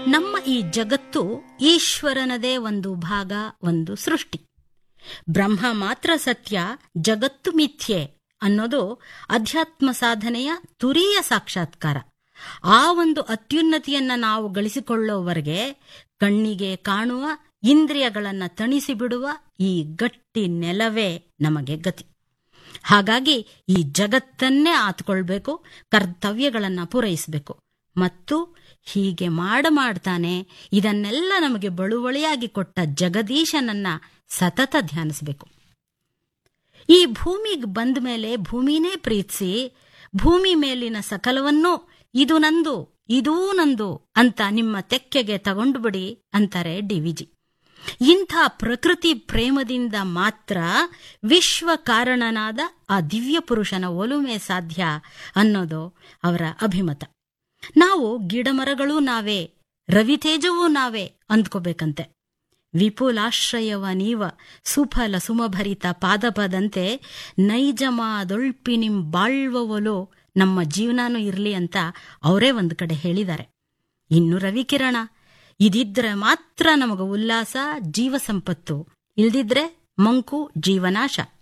ನಮ್ಮ ಈ ಜಗತ್ತು ಈಶ್ವರನದೇ ಒಂದು ಭಾಗ ಒಂದು ಸೃಷ್ಟಿ ಬ್ರಹ್ಮ ಮಾತ್ರ ಸತ್ಯ ಜಗತ್ತು ಮಿಥ್ಯೆ ಅನ್ನೋದು ಅಧ್ಯಾತ್ಮ ಸಾಧನೆಯ ತುರಿಯ ಸಾಕ್ಷಾತ್ಕಾರ ಆ ಒಂದು ಅತ್ಯುನ್ನತಿಯನ್ನ ನಾವು ಗಳಿಸಿಕೊಳ್ಳೋವರೆಗೆ ಕಣ್ಣಿಗೆ ಕಾಣುವ ಇಂದ್ರಿಯಗಳನ್ನ ತಣಿಸಿ ಬಿಡುವ ಈ ಗಟ್ಟಿ ನೆಲವೇ ನಮಗೆ ಗತಿ ಹಾಗಾಗಿ ಈ ಜಗತ್ತನ್ನೇ ಆತ್ಕೊಳ್ಬೇಕು ಕರ್ತವ್ಯಗಳನ್ನ ಪೂರೈಸಬೇಕು ಮತ್ತು ಹೀಗೆ ಮಾಡ ಮಾಡ್ತಾನೆ ಇದನ್ನೆಲ್ಲ ನಮಗೆ ಬಳುವಳಿಯಾಗಿ ಕೊಟ್ಟ ಜಗದೀಶನನ್ನ ಸತತ ಧ್ಯಾನಿಸಬೇಕು ಈ ಭೂಮಿಗೆ ಬಂದ ಮೇಲೆ ಭೂಮಿನೇ ಪ್ರೀತಿಸಿ ಭೂಮಿ ಮೇಲಿನ ಸಕಲವನ್ನೂ ಇದು ನಂದು ಇದೂ ನಂದು ಅಂತ ನಿಮ್ಮ ತೆಕ್ಕೆಗೆ ತಗೊಂಡು ಬಿಡಿ ಅಂತಾರೆ ಡಿವಿಜಿ ಇಂಥ ಪ್ರಕೃತಿ ಪ್ರೇಮದಿಂದ ಮಾತ್ರ ವಿಶ್ವ ಕಾರಣನಾದ ಆ ದಿವ್ಯ ಪುರುಷನ ಒಲುಮೆ ಸಾಧ್ಯ ಅನ್ನೋದು ಅವರ ಅಭಿಮತ ನಾವು ಗಿಡಮರಗಳೂ ನಾವೇ ರವಿತೇಜವೂ ನಾವೇ ಅಂದ್ಕೋಬೇಕಂತೆ ವಿಪುಲಾಶ್ರಯವ ನೀವ ಸುಫಲ ಸುಮಭರಿತ ಪಾದಪದಂತೆ ನೈಜಮಾದೊಳ್ಪಿ ನಿಮ್ ಬಾಳ್ವವಲು ನಮ್ಮ ಜೀವನಾನು ಇರಲಿ ಅಂತ ಅವರೇ ಒಂದು ಕಡೆ ಹೇಳಿದ್ದಾರೆ ಇನ್ನು ರವಿಕಿರಣ ಇದಿದ್ರೆ ಮಾತ್ರ ನಮಗ ಉಲ್ಲಾಸ ಜೀವ ಸಂಪತ್ತು ಇಲ್ದಿದ್ರೆ ಮಂಕು ಜೀವನಾಶ